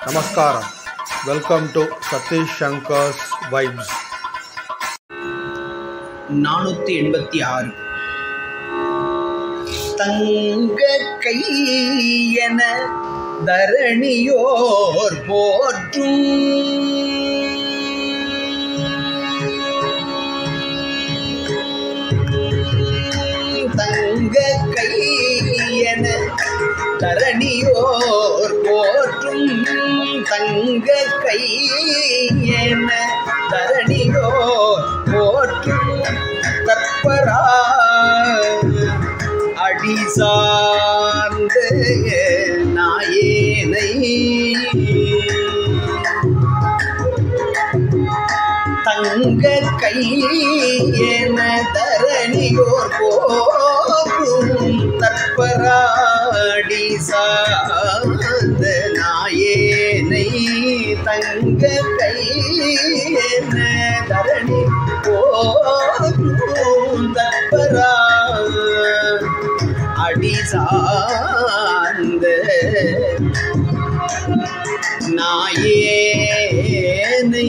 Namaskaram. Welcome to Satish Shankar's Vibes. நானூற்றி எண்பத்தி ஆறு தங்க கையென தரணியோர் போற்றும் தங்க கையென தரணியோர் போற்றும் தங்க கையென தரணியோர் போற்றும் தற்பரா அடி சார்ந்த நாயேனை தங்க கையென தரணியோர் போற்றும் தற்பராடி சார்ந்த நாயேனை தங்க கையென தரணி போற்றும் தற்பரா அடி சார்ந்த நாயேனை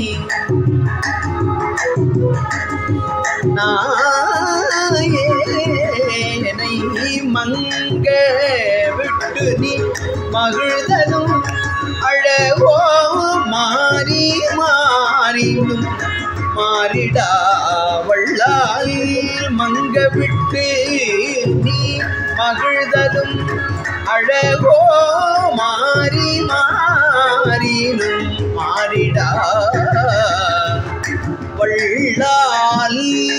நாயேனை மங்க விட்டு நீ மகிழ்தலும் அழகோ மாறி மாறினும் மாறிடா வள்ளாய் மங்க விட்டு நீ மகிழ்தலும் அழகோ மாறி மாறினும் மாறிடா வள்ளால்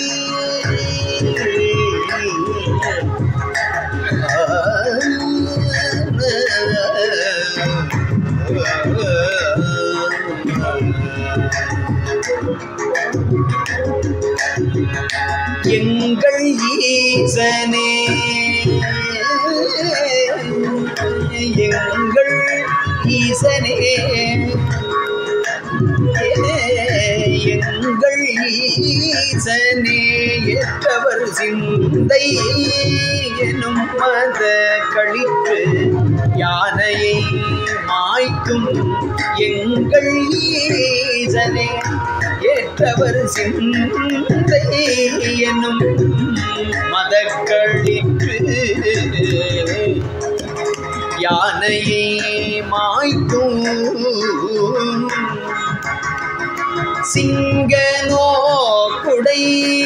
எங்கள் ஈசனே எங்கள் ஈசனே எங்கள் ஈசனே ஏற்றவர் சிந்தை எனும் மத கழித்து யானையை மாய்க்கும் எங்கள் ஈசனே ஏற்றவர் சிந்தை எனும் மதக்களிற்று யானையை மாய்க்கும் சிங்கனோ குடை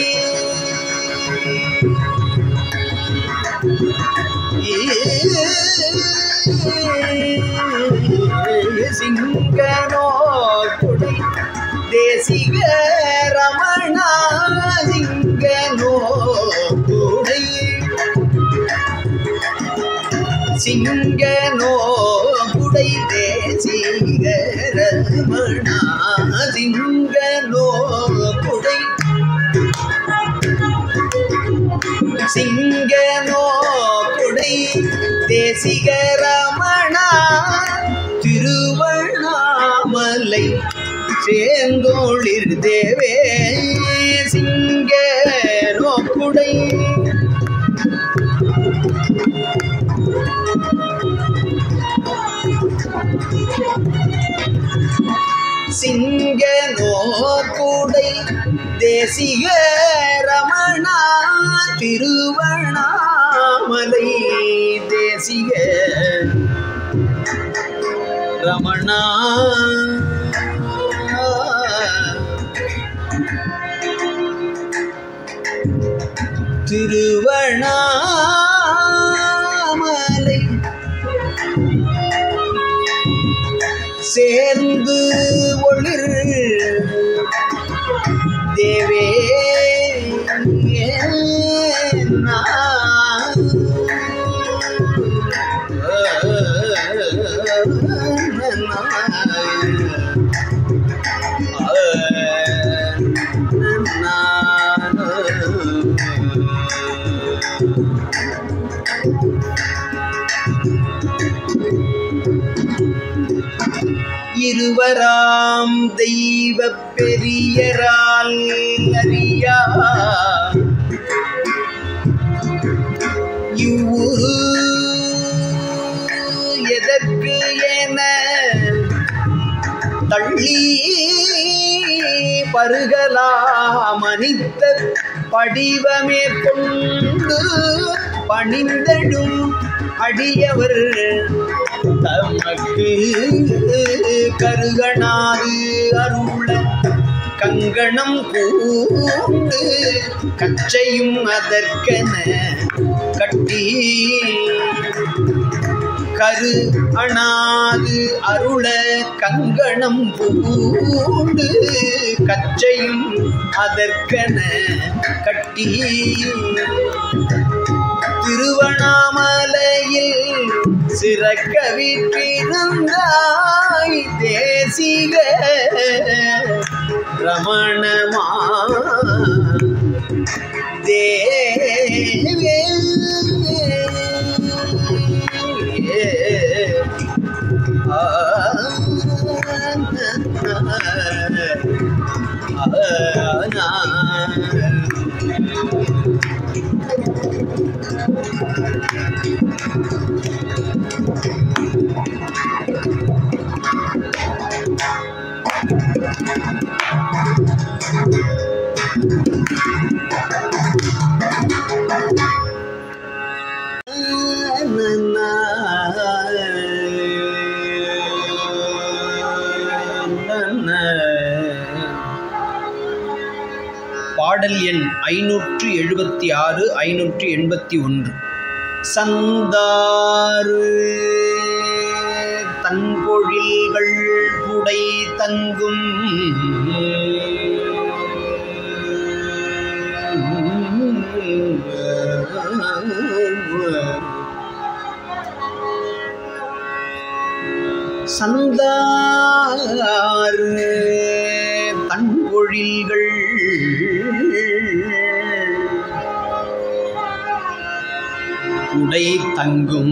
சிங்கனோ குடை தேசிக ரமணா சிங்கனோ குடை சிங்கனோ குடை தேசிக ரமணா சிங்கனோ குடை சிங்கனோ குடை தேசிக ரமணா திருவண்ணாமலை சேந்தோளிர் தேவே சிங்கனோ குடை சிங்கனோ கூடை தேசிக ரமணா திருவண்ணாமலை தேசிக ரமணா திருவண்ணாமலை சேர்ந்து ஒளிர் தேவே இருவராம் தெய்வ பெரியரால் அறியா இவ்வுரு எதற்கு என பள்ளி பருகலாமணித்த படிவமே கொண்டு பணிந்தடும் அடியவர் தமக்கு கருகணாது அருள கங்கணம் கூண்டு கச்சையும் அதற்கென கட்டி கரு அணாது அருள கங்கணம் பூண்டு கச்சையும் அதற்கென கட்டி திருவண்ணாமலையில் சிறக்க வீற்றிருந்தாய் தேசிக ரமணமா தேவே பாடல் எண் ஐநூற்று எழுபத்தி ஆறு ஐநூற்று எண்பத்தி ஒன்று சந்தாறு தன்பொழில்கள் புடை தங்கும் சந்தாறு தன்பொழில்கள் உடை தங்கும்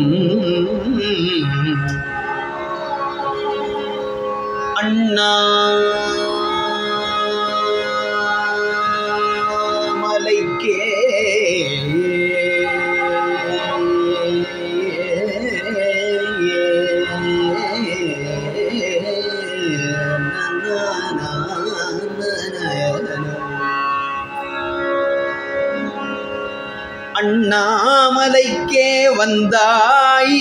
அண்ணா மலைக்கே அண்ணாமலைக்கே வந்தாய்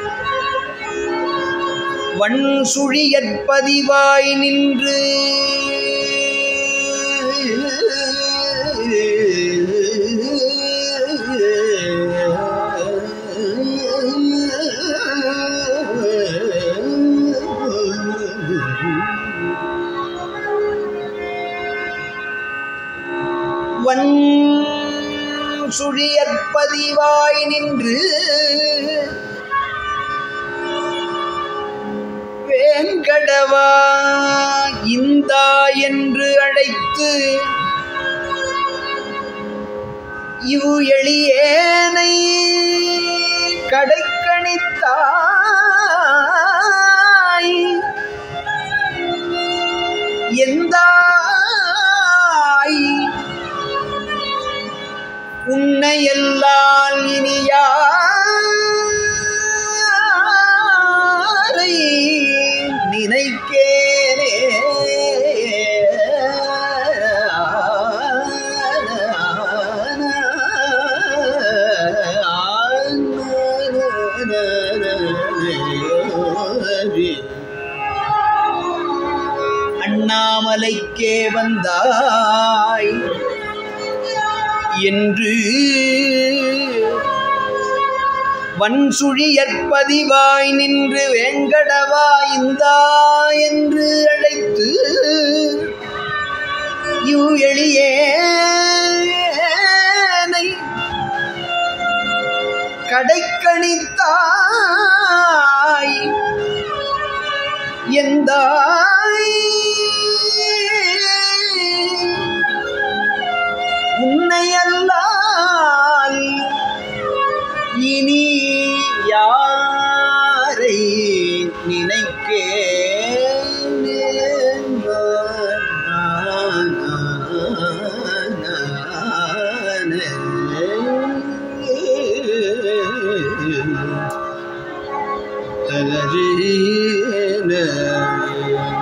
வன் சுழியற்பதிவாய் நின்று வன் சுழியற்பதிவாய் நின்று வேங்கடவா இந்தா என்று அழைத்து இவ் எளியேனை கடைக்கணித்தாய் எந்தாய் உன்னையெல்லாம் இனியாரை நினைக்கேனே அண்ணாமலைக்கே வந்தாய் என்று வன்சுழியற்பதிவாய் நின்று வேங்கடவா இந்தா என்று அழைத்து இவ் எளியேனை கடைக்கணித்தாய் எந்தாய் உன்னையல்லால் இனி யாரை நினைக்கே தகரீன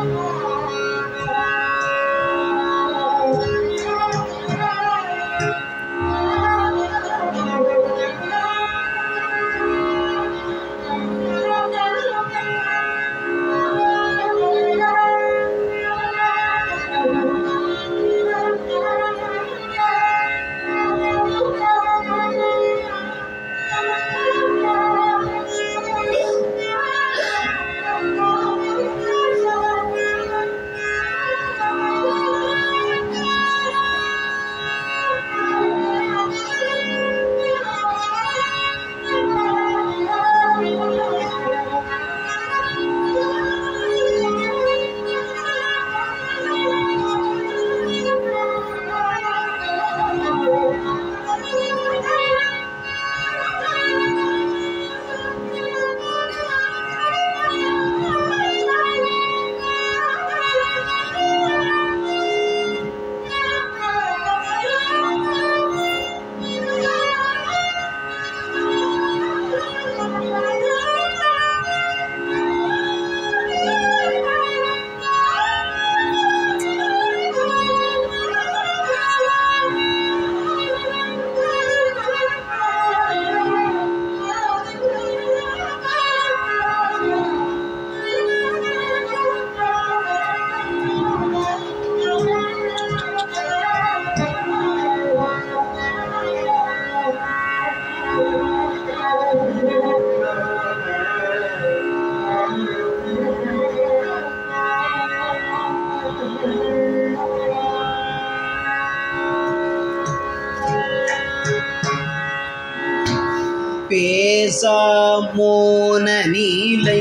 பேசா மோன நீலை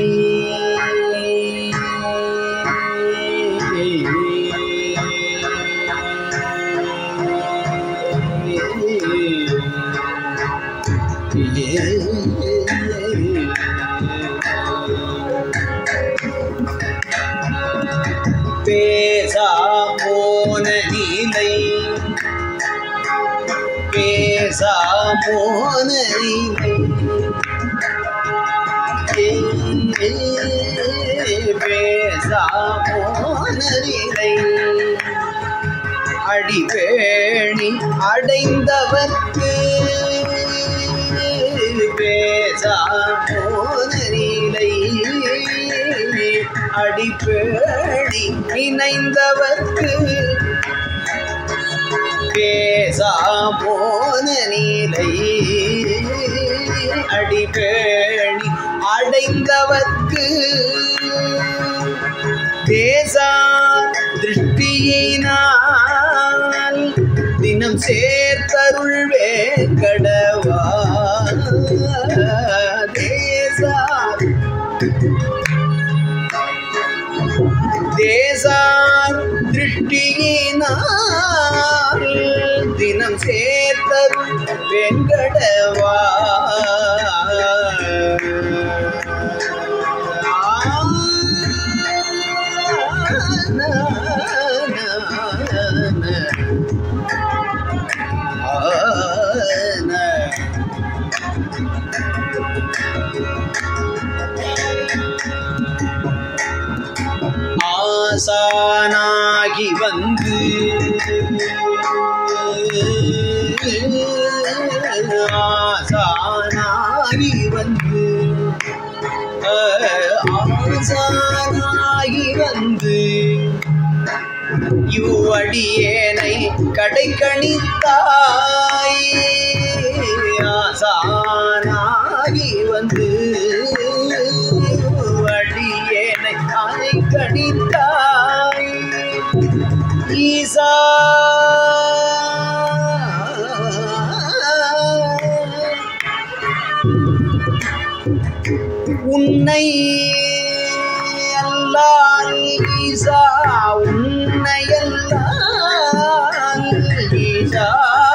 பேசா மோன நீலை பேசா மோன நீலை பேசா மோன நீலை அடிவேணி அடைந்தவர்க்கு பேசா மோன நீலை அடிப்பேணி இணைந்தவர்க்கு பேசா போன நீலை அடிப்பேணி அடைந்தவர்க்கு தேசா திருஷ்டியினால் தினம் சேர்த்தருள் வேங்கடவா தேசா தேசார் திருஷ்டியினால் தினம் சேர்த்தருள் வெங்கடவா ஆசானாகி வந்து ஆசானாகி வந்து ஆசானாகி வந்து இவ்வடியேனை கடைக்கணித்தாய் ஆசானாகி வந்து அடியேனை அதை கணித்தாய் ஈசா உன்னை அல்லால் ஈசா உன்னை அல்லால் ஈசா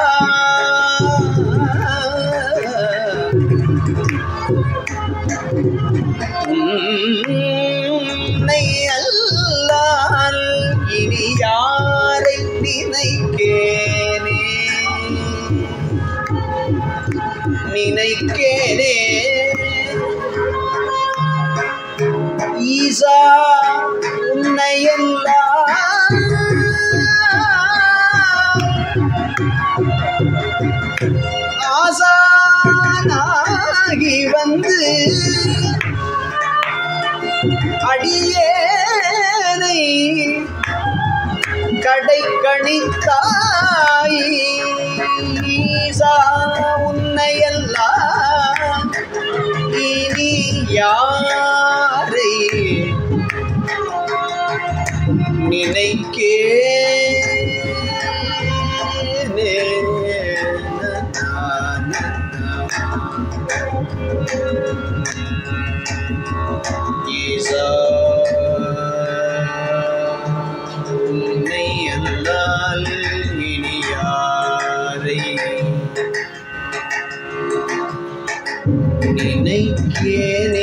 உன்னை அல்லால் இனி யாரை நினைக்கேனே நினைக்கேனே ஈசா உன்னை ஆசானாகி வந்து அடியேனை கடை கணித்தாய் ஈசா உன்னையெல்லாம் இனி யாரை நினைக்கே ஈசா உன்னை அல்லால் இனி யாரை நினைக்கேனே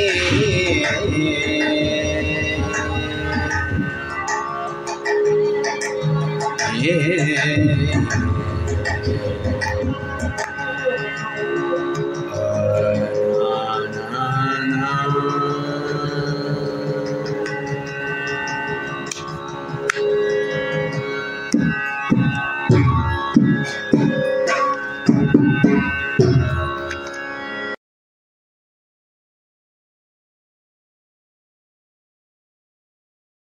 ஏ